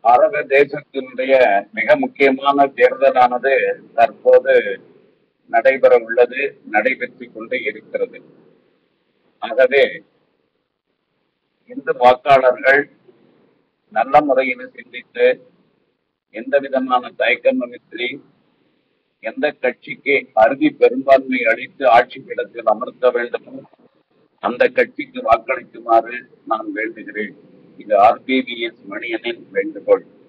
பாரத தேசத்தினுடைய மிக முக்கியமான தேர்தலானது தற்போது நடைபெற உள்ளது நடைபெற்றுக் கொண்டு இருக்கிறது ஆகவே இந்து வாக்காளர்கள் நல்ல முறையில் சிந்தித்து எந்த விதமான தயக்கமின்றி எந்த கட்சிக்கு அறுதி பெரும்பான்மை அளித்து ஆட்சி பீடத்தில் அமர்த்த வேண்டுமோ அந்த கட்சிக்கு வாக்களிக்குமாறு நான் வேண்டுகிறேன் இது ஆர்பிபிஎஸ் மணியனின் வேண்டுகோள்